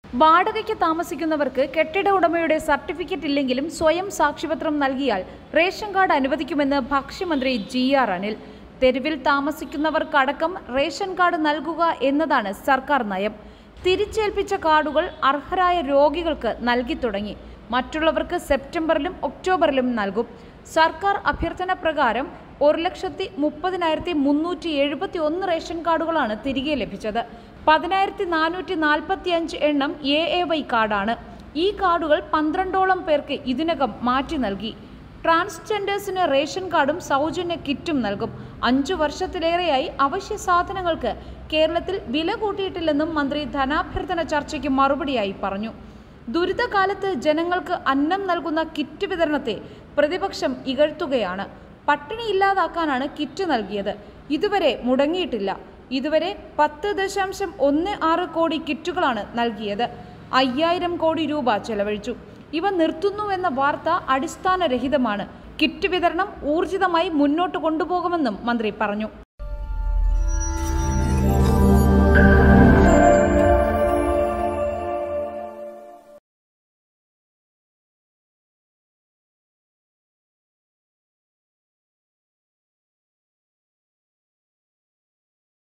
വാടകയ്ക്ക് താമസിക്കുന്നവർക്ക് കെട്ടിട ഉടമയുടെ സർട്ടിഫിക്കറ്റ് ഇല്ലെങ്കിലും സ്വയം സാക്ഷ്യപത്രം നൽകിയാൽ റേഷൻ കാർഡ് അനുവദിക്കുമെന്ന് ഭക്ഷ്യമന്ത്രി ജി ആർ അനിൽ തെരുവിൽ താമസിക്കുന്നവർക്കടക്കം റേഷൻ കാർഡ് നൽകുക എന്നതാണ് സർക്കാർ നയം തിരിച്ചേൽപ്പിച്ച കാർഡുകൾ അർഹരായ രോഗികൾക്ക് നൽകി തുടങ്ങി മറ്റുള്ളവർക്ക് സെപ്റ്റംബറിലും ഒക്ടോബറിലും നൽകും സർക്കാർ അഭ്യർത്ഥന പ്രകാരം ഒരു ലക്ഷത്തി മുപ്പതിനായിരത്തി മുന്നൂറ്റി എഴുപത്തി ഒന്ന് റേഷൻ കാർഡുകളാണ് തിരികെ ലഭിച്ചത് പതിനായിരത്തി നാനൂറ്റി നാൽപ്പത്തി അഞ്ച് എണ്ണം എ എ വൈ കാർഡാണ് ഈ കാർഡുകൾ പന്ത്രണ്ടോളം പേർക്ക് ഇതിനകം മാറ്റി നൽകി ട്രാൻസ്ജെൻഡേഴ്സിന് റേഷൻ കാർഡും സൗജന്യ കിറ്റും നൽകും അഞ്ചു വർഷത്തിലേറെയായി അവശ്യ സാധനങ്ങൾക്ക് കേരളത്തിൽ വില കൂട്ടിയിട്ടില്ലെന്നും മന്ത്രി ധനാഭ്യർത്ഥന ചർച്ചയ്ക്ക് മറുപടിയായി പറഞ്ഞു ദുരിതകാലത്ത് ജനങ്ങൾക്ക് അന്നം നൽകുന്ന കിറ്റ് വിതരണത്തെ പ്രതിപക്ഷം ഇകഴ്ത്തുകയാണ് പട്ടിണി ഇല്ലാതാക്കാനാണ് കിറ്റ് നൽകിയത് ഇതുവരെ മുടങ്ങിയിട്ടില്ല ഇതുവരെ പത്ത് ദശാംശം ഒന്ന് ആറ് കോടി കിറ്റുകളാണ് നൽകിയത് അയ്യായിരം കോടി രൂപ ചെലവഴിച്ചു ഇവ നിർത്തുന്നുവെന്ന വാർത്ത അടിസ്ഥാനരഹിതമാണ് കിറ്റ് വിതരണം ഊർജിതമായി മുന്നോട്ട് കൊണ്ടുപോകുമെന്നും മന്ത്രി പറഞ്ഞു